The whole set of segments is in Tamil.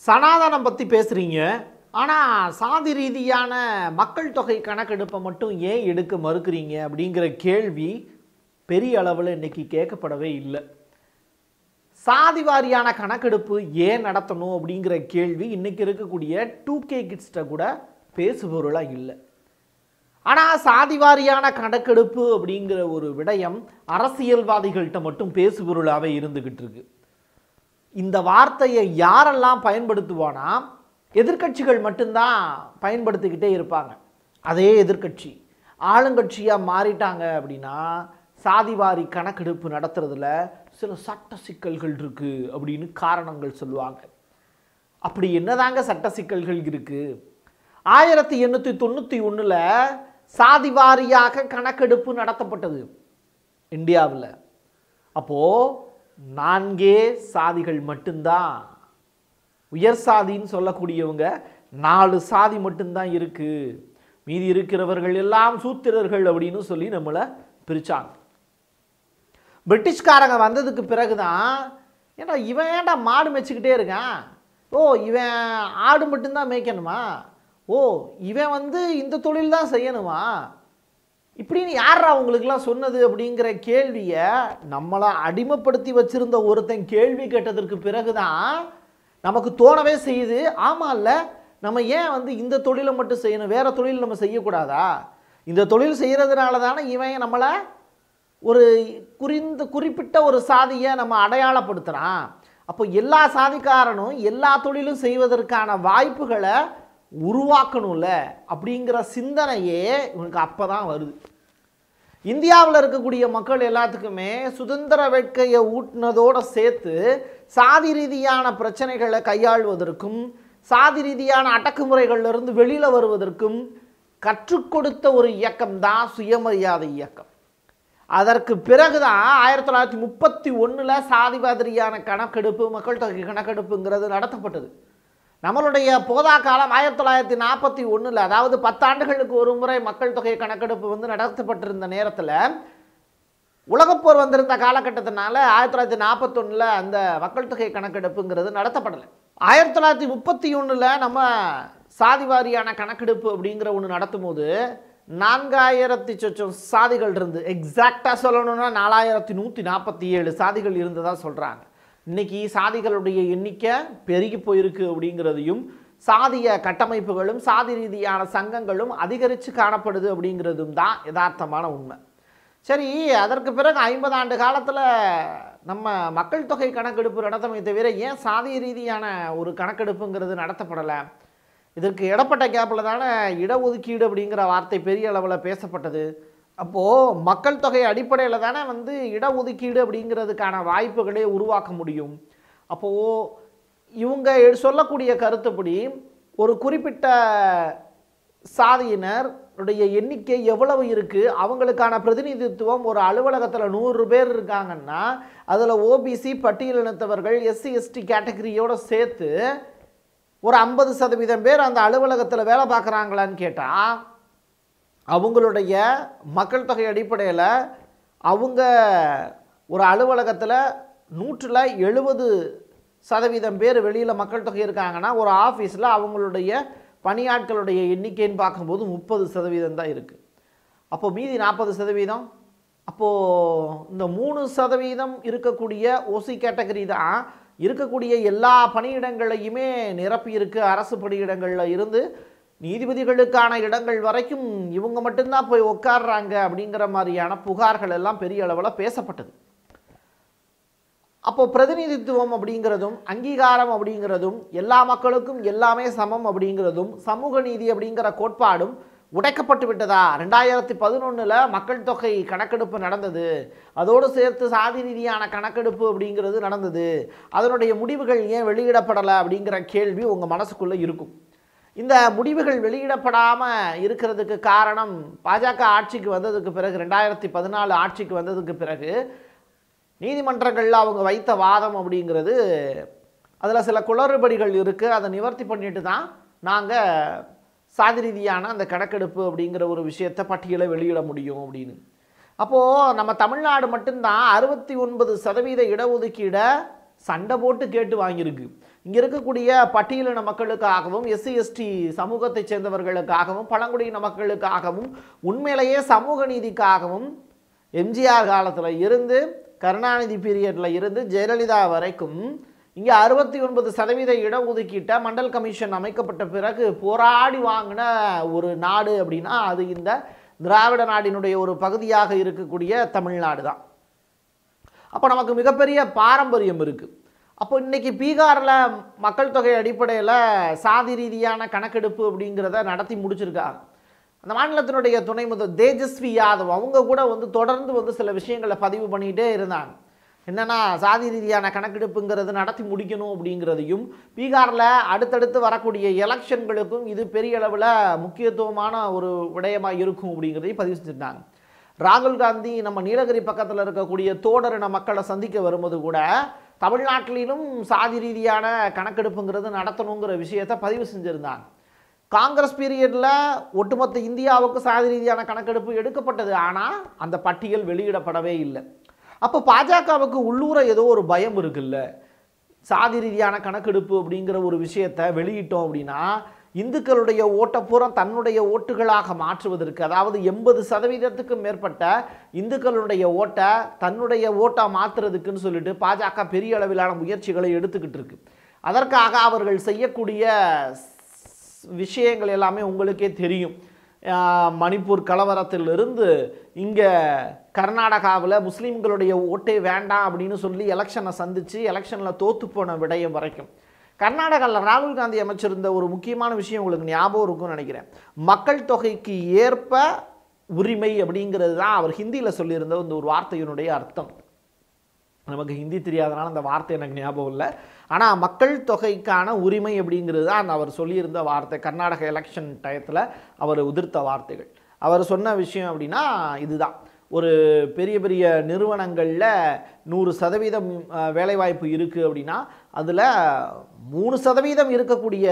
சனாதனம் பற்றி பேசுகிறீங்க ஆனால் சாதி ரீதியான மக்கள் தொகை கணக்கெடுப்பை மட்டும் ஏன் எடுக்க மறுக்கிறீங்க அப்படிங்கிற கேள்வி பெரிய அளவில் இன்னைக்கு கேட்கப்படவே இல்லை சாதி வாரியான கணக்கெடுப்பு ஏன் நடத்தணும் அப்படிங்கிற கேள்வி இன்னைக்கு இருக்கக்கூடிய டூ கே கிட்ஸ்ட கூட பேசுபொருளாக இல்லை ஆனால் சாதி வாரியான கணக்கெடுப்பு அப்படிங்கிற ஒரு விடயம் அரசியல்வாதிகள்கிட்ட மட்டும் பேசுபொருளாகவே இருந்துகிட்டு இருக்கு இந்த வார்த்தையை யாரெல்லாம் பயன்படுத்துவானா எதிர்க்கட்சிகள் மட்டும்தான் பயன்படுத்திக்கிட்டே இருப்பாங்க அதே எதிர்க்கட்சி ஆளுங்கட்சியாக மாறிட்டாங்க அப்படின்னா சாதிவாரி கணக்கெடுப்பு நடத்துறதுல சில சட்ட சிக்கல்கள் இருக்கு அப்படின்னு காரணங்கள் சொல்லுவாங்க அப்படி என்னதாங்க சட்ட சிக்கல்கள் இருக்கு ஆயிரத்தி எண்ணூற்றி தொண்ணூற்றி ஒன்றில் சாதி வாரியாக கணக்கெடுப்பு நடத்தப்பட்டது இந்தியாவில் அப்போது நான்கே சாதிகள் மட்டும்தான் உயர் சாதின்னு சொல்லக்கூடியவங்க நாலு சாதி மட்டும்தான் இருக்கு மீதி இருக்கிறவர்கள் எல்லாம் சூத்திரர்கள் அப்படின்னு சொல்லி நம்மளை பிரிச்சாங்க பிரிட்டிஷ்காரங்க வந்ததுக்கு பிறகுதான் ஏன்டா இவன் ஏன்டா மாடு மேய்ச்சிக்கிட்டே இருக்கான் ஓ இவன் ஆடு மட்டும்தான் மேய்க்கணுமா ஓ இவன் வந்து இந்த தொழில் தான் செய்யணுமா இப்படின்னு யாரா அவங்களுக்குலாம் சொன்னது அப்படிங்கிற கேள்வியை நம்மளை அடிமைப்படுத்தி வச்சிருந்த ஒருத்தன் கேள்வி கேட்டதற்கு பிறகுதான் நமக்கு தோணவே செய்யுது ஆமாம்ல நம்ம ஏன் வந்து இந்த தொழிலை மட்டும் செய்யணும் வேற தொழில் நம்ம செய்யக்கூடாதா இந்த தொழில் செய்கிறதுனால தானே இவன் நம்மளை ஒரு குறிந்த குறிப்பிட்ட ஒரு சாதியை நம்ம அடையாளப்படுத்துகிறான் அப்போ எல்லா சாதிக்காரனும் எல்லா தொழிலும் செய்வதற்கான வாய்ப்புகளை உருவாக்கணும்ல அப்படிங்கிற சிந்தனையே இவனுக்கு அப்போ தான் வருது இந்தியாவில் இருக்கக்கூடிய மக்கள் எல்லாத்துக்குமே சுதந்திர வேட்கையை ஊட்டினதோடு சேர்த்து சாதி ரீதியான பிரச்சனைகளை கையாள்வதற்கும் சாதி ரீதியான அடக்குமுறைகள்ல இருந்து வெளியில் வருவதற்கும் கற்றுக் கொடுத்த ஒரு இயக்கம் தான் சுயமரியாதை இயக்கம் அதற்கு பிறகுதான் ஆயிரத்தி தொள்ளாயிரத்தி முப்பத்தி ஒன்றில் சாதி மாதிரியான கணக்கெடுப்பு மக்கள் தொகை கணக்கெடுப்புங்கிறது நடத்தப்பட்டது நம்மளுடைய போதா காலம் ஆயிரத்தி தொள்ளாயிரத்தி நாற்பத்தி ஒன்றில் அதாவது பத்தாண்டுகளுக்கு ஒரு முறை மக்கள் தொகை கணக்கெடுப்பு வந்து நடத்தப்பட்டிருந்த நேரத்தில் உலகப்போர் வந்திருந்த காலகட்டத்தினால ஆயிரத்தி தொள்ளாயிரத்தி நாற்பத்தொன்னில் அந்த மக்கள் தொகை கணக்கெடுப்புங்கிறது நடத்தப்படலை ஆயிரத்தி தொள்ளாயிரத்தி முப்பத்தி ஒன்றில் நம்ம சாதி வாரியான கணக்கெடுப்பு அப்படிங்கிற ஒன்று நடத்தும் போது நான்காயிரத்தி சொச்சம் சாதிகள் இருந்து எக்ஸாக்டாக சொல்லணும்னா நாலாயிரத்தி நூற்றி நாற்பத்தி ஏழு சாதிகள் இருந்ததாக சொல்கிறாங்க இன்னைக்கு சாதிகளுடைய எண்ணிக்கை பெருகி போயிருக்கு அப்படிங்கிறதையும் சாதிய கட்டமைப்புகளும் சாதி ரீதியான சங்கங்களும் அதிகரித்து காணப்படுது அப்படிங்கிறதும் தான் யதார்த்தமான உண்மை சரி அதற்கு பிறகு ஐம்பது ஆண்டு காலத்தில் நம்ம மக்கள் தொகை கணக்கெடுப்பு நடத்தமே தவிர ஏன் சாதி ரீதியான ஒரு கணக்கெடுப்புங்கிறது நடத்தப்படலை இதற்கு இடப்பட்ட கேப்பில் தானே இடஒதுக்கீடு அப்படிங்கிற வார்த்தை பெரிய அளவில் பேசப்பட்டது அப்போது மக்கள் தொகை அடிப்படையில் தானே வந்து இடஒதுக்கீடு அப்படிங்கிறதுக்கான வாய்ப்புகளே உருவாக்க முடியும் அப்போது இவங்க எ- சொல்லக்கூடிய கருத்துப்படி ஒரு குறிப்பிட்ட சாதியினர் உடைய எண்ணிக்கை எவ்வளவு இருக்குது அவங்களுக்கான பிரதிநிதித்துவம் ஒரு அலுவலகத்தில் நூறு பேர் இருக்காங்கன்னா அதில் ஓபிசி பட்டியலினத்தவர்கள் எஸ்சி எஸ்டி கேட்டகரியோடு சேர்த்து ஒரு ஐம்பது சதவீதம் பேர் அந்த அலுவலகத்தில் வேலை பார்க்குறாங்களான்னு கேட்டால் அவங்களுடைய மக்கள் தொகை அடிப்படையில் அவங்க ஒரு அலுவலகத்தில் நூற்றில் எழுபது சதவீதம் பேர் வெளியில் மக்கள் தொகை இருக்காங்கன்னா ஒரு ஆஃபீஸில் அவங்களுடைய பணியாட்களுடைய எண்ணிக்கைன்னு பார்க்கும்போது முப்பது சதவீதம் தான் இருக்குது அப்போ மீதி நாற்பது சதவீதம் அப்போது இந்த மூணு சதவீதம் இருக்கக்கூடிய ஓசி கேட்டகரி தான் இருக்கக்கூடிய எல்லா பணியிடங்களையுமே நிரப்பி இருக்கு அரசு பணியிடங்களில் இருந்து நீதிபதிகளுக்கான இடங்கள் வரைக்கும் இவங்க மட்டும்தான் போய் உட்கார்றாங்க அப்படிங்கிற மாதிரியான புகார்கள் எல்லாம் பெரிய அளவில் பேசப்பட்டது அப்போ பிரதிநிதித்துவம் அப்படிங்கிறதும் அங்கீகாரம் அப்படிங்கிறதும் எல்லா மக்களுக்கும் எல்லாமே சமம் அப்படிங்கிறதும் சமூக நீதி அப்படிங்கிற கோட்பாடும் உடைக்கப்பட்டு விட்டதா ரெண்டாயிரத்தி பதினொன்றில் மக்கள் தொகை கணக்கெடுப்பு நடந்தது அதோடு சேர்த்து சாதி ரீதியான கணக்கெடுப்பு அப்படிங்கிறது நடந்தது அதனுடைய முடிவுகள் ஏன் வெளியிடப்படலை அப்படிங்கிற கேள்வி உங்கள் மனசுக்குள்ளே இருக்கும் இந்த முடிவுகள் வெளியிடப்படாமல் இருக்கிறதுக்கு காரணம் பாஜக ஆட்சிக்கு வந்ததுக்கு பிறகு ரெண்டாயிரத்தி பதினாலு ஆட்சிக்கு வந்ததுக்கு பிறகு நீதிமன்றங்களில் அவங்க வைத்த வாதம் அப்படிங்கிறது அதில் சில குளறுபடிகள் இருக்குது அதை நிவர்த்தி பண்ணிட்டு தான் நாங்கள் சாதி ரீதியான அந்த கணக்கெடுப்பு அப்படிங்கிற ஒரு விஷயத்தை பட்டியலை வெளியிட முடியும் அப்படின்னு அப்போது நம்ம தமிழ்நாடு மட்டும்தான் அறுபத்தி ஒன்பது சதவீத இடஒதுக்கீடை சண்டை போட்டு கேட்டு வாங்கியிருக்கு இங்கே இருக்கக்கூடிய பட்டியலின மக்களுக்காகவும் எஸ்சி எஸ்டி சமூகத்தைச் சேர்ந்தவர்களுக்காகவும் பழங்குடியின மக்களுக்காகவும் உண்மையிலேயே சமூக நீதிக்காகவும் எம்ஜிஆர் காலத்தில் இருந்து கருணாநிதி பீரியடில் இருந்து ஜெயலலிதா வரைக்கும் இங்கே அறுபத்தி ஒன்பது சதவீத இடஒதுக்கீட்டை மண்டல் கமிஷன் அமைக்கப்பட்ட பிறகு போராடி வாங்கின ஒரு நாடு அப்படின்னா அது இந்த திராவிட நாடினுடைய ஒரு பகுதியாக இருக்கக்கூடிய தமிழ்நாடு தான் அப்போ நமக்கு மிகப்பெரிய பாரம்பரியம் இருக்குது அப்போ இன்னைக்கு பீகாரில் மக்கள் தொகை அடிப்படையில் சாதி ரீதியான கணக்கெடுப்பு அப்படிங்கிறத நடத்தி முடிச்சிருக்காங்க அந்த மாநிலத்தினுடைய துணை முதல் தேஜஸ்வி யாதவ் அவங்க கூட வந்து தொடர்ந்து வந்து சில விஷயங்களை பதிவு பண்ணிகிட்டே இருந்தாங்க என்னன்னா சாதி ரீதியான கணக்கெடுப்புங்கிறது நடத்தி முடிக்கணும் அப்படிங்கிறதையும் பீகாரில் அடுத்தடுத்து வரக்கூடிய எலெக்ஷன்களுக்கும் இது பெரிய அளவில் முக்கியத்துவமான ஒரு விடயமாக இருக்கும் அப்படிங்கிறதையும் பதிவு செஞ்சுருந்தாங்க ராகுல் காந்தி நம்ம நீலகிரி பக்கத்தில் இருக்கக்கூடிய தோடரின மக்களை சந்திக்க வரும்போது கூட தமிழ்நாட்டிலும் சாதி ரீதியான கணக்கெடுப்புங்கிறது நடத்தணுங்கிற விஷயத்தை பதிவு செஞ்சுருந்தாங்க காங்கிரஸ் பீரியடில் ஒட்டுமொத்த இந்தியாவுக்கு சாதி ரீதியான கணக்கெடுப்பு எடுக்கப்பட்டது ஆனால் அந்த பட்டியல் வெளியிடப்படவே இல்லை அப்போ பாஜகவுக்கு உள்ளூர ஏதோ ஒரு பயம் இருக்குல்ல சாதி ரீதியான கணக்கெடுப்பு அப்படிங்கிற ஒரு விஷயத்தை வெளியிட்டோம் அப்படின்னா இந்துக்களுடைய ஓட்டப்புறம் தன்னுடைய ஓட்டுகளாக மாற்றுவதற்கு அதாவது எண்பது சதவீதத்துக்கும் மேற்பட்ட இந்துக்களுடைய ஓட்டை தன்னுடைய ஓட்டா மாற்றுறதுக்குன்னு சொல்லிட்டு பாஜக பெரிய அளவிலான முயற்சிகளை எடுத்துக்கிட்டு இருக்கு அதற்காக அவர்கள் செய்யக்கூடிய விஷயங்கள் எல்லாமே உங்களுக்கே தெரியும் ஆஹ் மணிப்பூர் கலவரத்திலிருந்து இங்கே கர்நாடகாவில் முஸ்லீம்களுடைய ஓட்டே வேண்டாம் அப்படின்னு சொல்லி எலெக்ஷனை சந்தித்து எலெக்ஷனில் தோத்து போன விடயம் வரைக்கும் கர்நாடகாவில் ராகுல் காந்தி அமைச்சிருந்த ஒரு முக்கியமான விஷயம் உங்களுக்கு ஞாபகம் இருக்கும்னு நினைக்கிறேன் மக்கள் தொகைக்கு ஏற்ப உரிமை அப்படிங்கிறது தான் அவர் ஹிந்தியில் சொல்லியிருந்த இந்த ஒரு வார்த்தையினுடைய அர்த்தம் நமக்கு ஹிந்தி தெரியாதனால அந்த வார்த்தை எனக்கு ஞாபகம் இல்லை ஆனால் மக்கள் தொகைக்கான உரிமை அப்படிங்கிறது தான் அவர் சொல்லியிருந்த வார்த்தை கர்நாடக எலெக்ஷன் டயத்தில் அவர் உதிர்த்த வார்த்தைகள் அவர் சொன்ன விஷயம் அப்படின்னா இதுதான் ஒரு பெரிய பெரிய நிறுவனங்களில் நூறு சதவீதம் அஹ், வேலைவாய்ப்பு இருக்குது அப்படின்னா அதில் மூணு சதவீதம் இருக்கக்கூடிய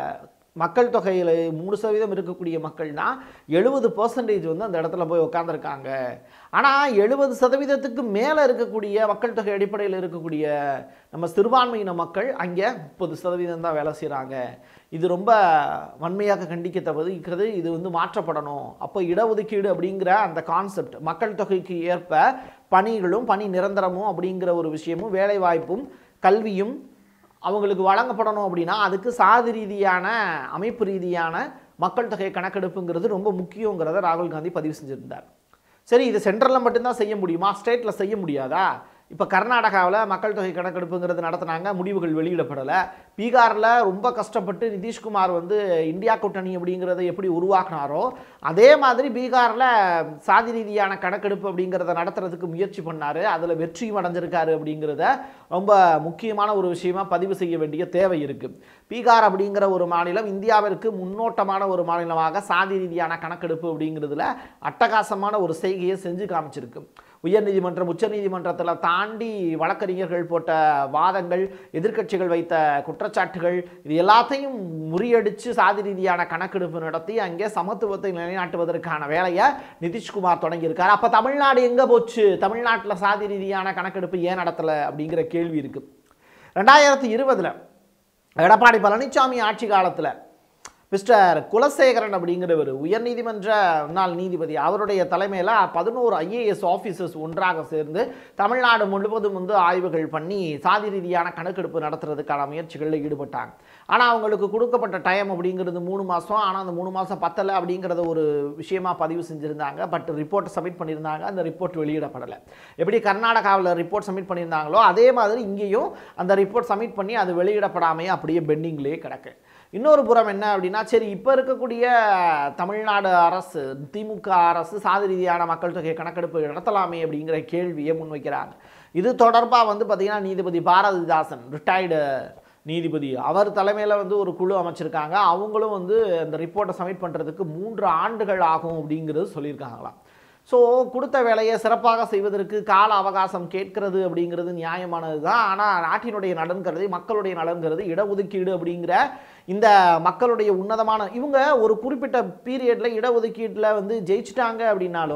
மக்கள் தொகையில் மூணு சதவீதம் இருக்கக்கூடிய மக்கள்னா எழுபது பர்சன்டேஜ் வந்து அந்த இடத்துல போய் உட்காந்துருக்காங்க ஆனால் எழுபது சதவீதத்துக்கு மேலே இருக்கக்கூடிய மக்கள் தொகை அடிப்படையில் இருக்கக்கூடிய நம்ம சிறுபான்மையின மக்கள் அங்கே முப்பது சதவீதம் தான் வேலை செய்கிறாங்க இது ரொம்ப வன்மையாக கண்டிக்கத்தக்கது இது வந்து மாற்றப்படணும் அப்போ இடஒதுக்கீடு அப்படிங்கிற அந்த கான்செப்ட் மக்கள் தொகைக்கு ஏற்ப பணிகளும் பணி நிரந்தரமும் அப்படிங்கிற ஒரு விஷயமும் வேலைவாய்ப்பும் கல்வியும் அவங்களுக்கு வழங்கப்படணும் அப்படின்னா அதுக்கு சாதி ரீதியான அமைப்பு ரீதியான மக்கள் தொகை கணக்கெடுப்புங்கிறது ரொம்ப முக்கியங்கிறத ராகுல் காந்தி பதிவு செஞ்சிருந்தார் சரி இது சென்ட்ரலில் மட்டும்தான் செய்ய முடியுமா ஸ்டேட்டில் செய்ய முடியாதா இப்போ கர்நாடகாவில் மக்கள் தொகை கணக்கெடுப்புங்கிறது நடத்துனாங்க முடிவுகள் வெளியிடப்படலை பீகாரில் ரொம்ப கஷ்டப்பட்டு நிதிஷ்குமார் வந்து இந்தியா கூட்டணி அப்படிங்கிறத எப்படி உருவாக்குனாரோ அதே மாதிரி பீகாரில் சாதி ரீதியான கணக்கெடுப்பு அப்படிங்கிறத நடத்துறதுக்கு முயற்சி பண்ணார் அதில் வெற்றியும் அடைஞ்சிருக்காரு அப்படிங்கிறத ரொம்ப முக்கியமான ஒரு விஷயமா பதிவு செய்ய வேண்டிய தேவை இருக்குது பீகார் அப்படிங்கிற ஒரு மாநிலம் இந்தியாவிற்கு முன்னோட்டமான ஒரு மாநிலமாக சாதி ரீதியான கணக்கெடுப்பு அப்படிங்கிறதுல அட்டகாசமான ஒரு செய்கையை செஞ்சு காமிச்சிருக்கு உயர்நீதிமன்றம் உச்சநீதிமன்றத்தில் தாண்டி வழக்கறிஞர்கள் போட்ட வாதங்கள் எதிர்க்கட்சிகள் வைத்த குற்றச்சாட்டுகள் இது எல்லாத்தையும் முறியடித்து சாதி ரீதியான கணக்கெடுப்பு நடத்தி அங்கே சமத்துவத்தை நிலைநாட்டுவதற்கான வேலையை நிதிஷ்குமார் தொடங்கியிருக்கார் அப்போ தமிழ்நாடு எங்கே போச்சு தமிழ்நாட்டில் சாதி ரீதியான கணக்கெடுப்பு ஏன் நடத்தலை அப்படிங்கிற கேள்வி இருக்குது ரெண்டாயிரத்தி இருபதில் எடப்பாடி பழனிசாமி ஆட்சி காலத்தில் மிஸ்டர் குலசேகரன் அப்படிங்கிறவர் உயர்நீதிமன்ற முன்னாள் நீதிபதி அவருடைய தலைமையில் பதினோரு ஐஏஎஸ் ஆஃபீஸர்ஸ் ஒன்றாக சேர்ந்து தமிழ்நாடு முழுவதும் வந்து ஆய்வுகள் பண்ணி சாதி ரீதியான கணக்கெடுப்பு நடத்துறதுக்கான முயற்சிகளில் ஈடுபட்டாங்க ஆனால் அவங்களுக்கு கொடுக்கப்பட்ட டைம் அப்படிங்கிறது மூணு மாதம் ஆனால் அந்த மூணு மாதம் பத்தலை அப்படிங்கிறத ஒரு விஷயமா பதிவு செஞ்சுருந்தாங்க பட் ரிப்போர்ட் சப்மிட் பண்ணியிருந்தாங்க அந்த ரிப்போர்ட் வெளியிடப்படலை எப்படி கர்நாடகாவில் ரிப்போர்ட் சப்மிட் பண்ணியிருந்தாங்களோ அதே மாதிரி இங்கேயும் அந்த ரிப்போர்ட் சப்மிட் பண்ணி அது வெளியிடப்படாமையே அப்படியே பெண்டிங்லேயே கிடக்கு இன்னொரு புறம் என்ன அப்படின்னா சரி இப்போ இருக்கக்கூடிய தமிழ்நாடு அரசு திமுக அரசு சாதி ரீதியான மக்கள் தொகை கணக்கெடுப்பு நடத்தலாமே அப்படிங்கிற கேள்வியை முன்வைக்கிறாங்க இது தொடர்பாக வந்து பார்த்திங்கன்னா நீதிபதி பாரதிதாசன் ரிட்டையர்டு நீதிபதி அவர் தலைமையில் வந்து ஒரு குழு அமைச்சிருக்காங்க அவங்களும் வந்து அந்த ரிப்போர்ட்டை சப்மிட் பண்ணுறதுக்கு மூன்று ஆண்டுகள் ஆகும் அப்படிங்கிறது சொல்லியிருக்காங்களாம் ஸோ கொடுத்த வேலையை சிறப்பாக செய்வதற்கு கால அவகாசம் கேட்கிறது அப்படிங்கிறது நியாயமானது தான் ஆனால் நாட்டினுடைய நலன் கருதி மக்களுடைய நலன் கருதி இடஒதுக்கீடு அப்படிங்கிற இந்த மக்களுடைய உன்னதமான இவங்க ஒரு குறிப்பிட்ட பீரியடில் இடஒதுக்கீட்டில் வந்து ஜெயிச்சிட்டாங்க அப்படின்னாலும்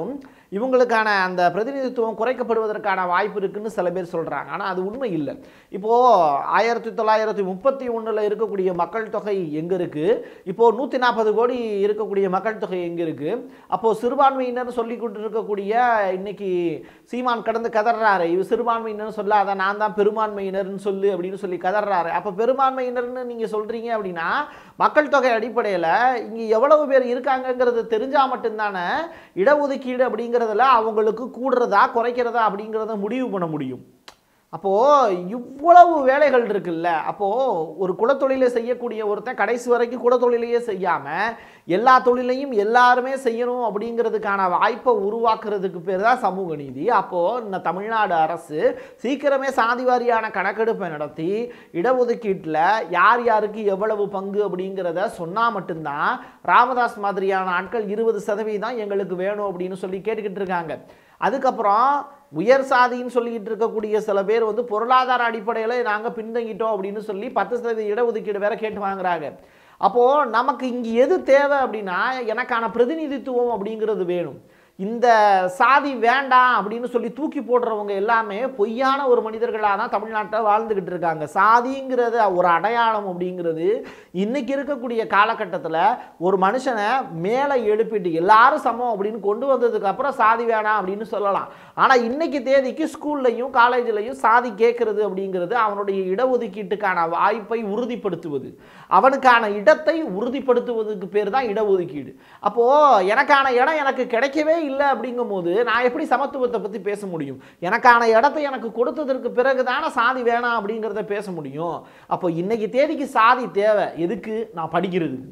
இவங்களுக்கான அந்த பிரதிநிதித்துவம் குறைக்கப்படுவதற்கான வாய்ப்பு இருக்குன்னு சில பேர் சொல்கிறாங்க ஆனால் அது உண்மை இல்லை இப்போது ஆயிரத்தி தொள்ளாயிரத்தி முப்பத்தி ஒன்றில் இருக்கக்கூடிய மக்கள் தொகை எங்கே இருக்குது இப்போது நூற்றி நாற்பது கோடி இருக்கக்கூடிய மக்கள் தொகை எங்கே இருக்குது அப்போது சிறுபான்மையினர் சொல்லி கொண்டு இருக்கக்கூடிய இன்னைக்கு சீமான் கடந்து கதறாரு இது சிறுபான்மையினர் சொல்லாத நான் தான் பெரும்பான்மையினர்னு சொல்லு அப்படின்னு சொல்லி கதறாரு அப்போ பெரும்பான்மையினர்னு நீங்கள் சொல்கிறீங்க அப்படின்னா மக்கள் தொகை அடிப்படையில் இங்கே எவ்வளவு பேர் இருக்காங்கங்கிறது தெரிஞ்சால் மட்டும்தானே இடஒதுக்கீடு அப்படிங்கிறதுல அவங்களுக்கு கூடுறதா குறைக்கிறதா அப்படிங்கிறத முடிவு பண்ண முடியும் அப்போது இவ்வளவு வேலைகள் இருக்குல்ல அப்போது ஒரு குலத்தொழிலை செய்யக்கூடிய ஒருத்தன் கடைசி வரைக்கும் குலத்தொழிலையே செய்யாமல் எல்லா தொழிலையும் எல்லாருமே செய்யணும் அப்படிங்கிறதுக்கான வாய்ப்பை உருவாக்குறதுக்கு பேர் தான் சமூக நீதி அப்போது இந்த தமிழ்நாடு அரசு சீக்கிரமே சாதி வாரியான கணக்கெடுப்பை நடத்தி இடஒதுக்கீட்டில் யார் யாருக்கு எவ்வளவு பங்கு அப்படிங்கிறத சொன்னால் மட்டும்தான் ராமதாஸ் மாதிரியான ஆட்கள் இருபது சதவீதம் எங்களுக்கு வேணும் அப்படின்னு சொல்லி கேட்டுக்கிட்டு இருக்காங்க அதுக்கப்புறம் உயர் சாதின்னு சொல்லிக்கிட்டு இருக்கக்கூடிய சில பேர் வந்து பொருளாதார அடிப்படையில் நாங்கள் பின்தங்கிட்டோம் அப்படின்னு சொல்லி பத்து சதவீத இடஒதுக்கீடு வேற கேட்டு வாங்குறாங்க அப்போது நமக்கு இங்கே எது தேவை அப்படின்னா எனக்கான பிரதிநிதித்துவம் அப்படிங்கிறது வேணும் இந்த சாதி வேண்டாம் அப்படின்னு சொல்லி தூக்கி போடுறவங்க எல்லாமே பொய்யான ஒரு மனிதர்களாக தான் தமிழ்நாட்டில் வாழ்ந்துக்கிட்டு இருக்காங்க சாதிங்கிறது ஒரு அடையாளம் அப்படிங்கிறது இன்னைக்கு இருக்கக்கூடிய காலகட்டத்தில் ஒரு மனுஷனை மேலே எழுப்பிட்டு எல்லாரும் சமம் அப்படின்னு கொண்டு வந்ததுக்கு அப்புறம் சாதி வேணாம் அப்படின்னு சொல்லலாம் ஆனால் இன்னைக்கு தேதிக்கு ஸ்கூல்லையும் காலேஜ்லையும் சாதி கேட்கறது அப்படிங்கிறது அவனுடைய இடஒதுக்கீட்டுக்கான வாய்ப்பை உறுதிப்படுத்துவது அவனுக்கான இடத்தை உறுதிப்படுத்துவதுக்கு பேர் தான் இடஒதுக்கீடு அப்போது எனக்கான இடம் எனக்கு கிடைக்கவே இல்லை அப்படிங்கும்போது நான் எப்படி சமத்துவத்தை பற்றி பேச முடியும் எனக்கான இடத்தை எனக்கு கொடுத்ததற்கு பிறகு தானே சாதி வேணாம் அப்படிங்கிறத பேச முடியும் அப்போ இன்னைக்கு தேதிக்கு சாதி தேவை எதுக்கு நான் படிக்கிறதுக்கு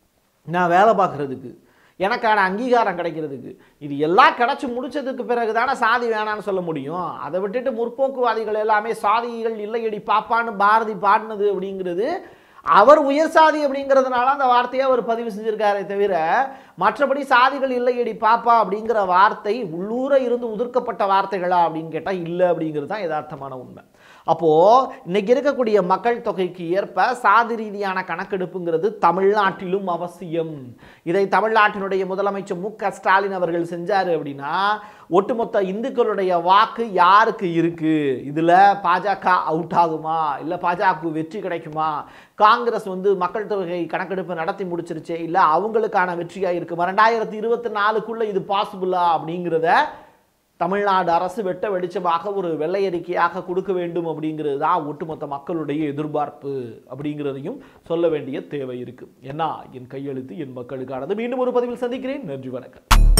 நான் வேலை பார்க்குறதுக்கு எனக்கான அங்கீகாரம் கிடைக்கிறதுக்கு இது எல்லாம் கிடைச்சி முடிச்சதுக்கு பிறகு தானே சாதி வேணான்னு சொல்ல முடியும் அதை விட்டுட்டு முற்போக்குவாதிகள் எல்லாமே சாதிகள் இல்லையடி பாப்பான்னு பாரதி பாடினது அப்படிங்கிறது அவர் உயர் சாதி அப்படிங்கிறதுனால அந்த வார்த்தையை அவர் பதிவு செஞ்சிருக்காரே தவிர மற்றபடி சாதிகள் இல்லையடி பாப்பா அப்படிங்கிற வார்த்தை உள்ளூர இருந்து உதிர்க்கப்பட்ட வார்த்தைகளா அப்படின்னு கேட்டால் இல்லை அப்படிங்கிறது தான் யதார்த்தமான உண்மை அப்போது இன்னைக்கு இருக்கக்கூடிய மக்கள் தொகைக்கு ஏற்ப சாதி ரீதியான கணக்கெடுப்புங்கிறது தமிழ்நாட்டிலும் அவசியம் இதை தமிழ்நாட்டினுடைய முதலமைச்சர் மு க ஸ்டாலின் அவர்கள் செஞ்சார் அப்படின்னா ஒட்டுமொத்த இந்துக்களுடைய வாக்கு யாருக்கு இருக்கு இதில் பாஜக அவுட் ஆகுமா இல்லை பாஜக வெற்றி கிடைக்குமா காங்கிரஸ் வந்து மக்கள் தொகை கணக்கெடுப்பு நடத்தி முடிச்சிருச்சே இல்லை அவங்களுக்கான வெற்றியாக இருக்குமா ரெண்டாயிரத்தி இருபத்தி நாலுக்குள்ள இது பாசிபிளா அப்படிங்கிறத தமிழ்நாடு அரசு வெட்ட வெளிச்சமாக ஒரு வெள்ளை அறிக்கையாக கொடுக்க வேண்டும் அப்படிங்கிறது தான் ஒட்டுமொத்த மக்களுடைய எதிர்பார்ப்பு அப்படிங்கிறதையும் சொல்ல வேண்டிய தேவை இருக்கு ஏன்னா என் கையெழுத்து என் மக்களுக்கானது மீண்டும் ஒரு பதிவில் சந்திக்கிறேன் நன்றி வணக்கம்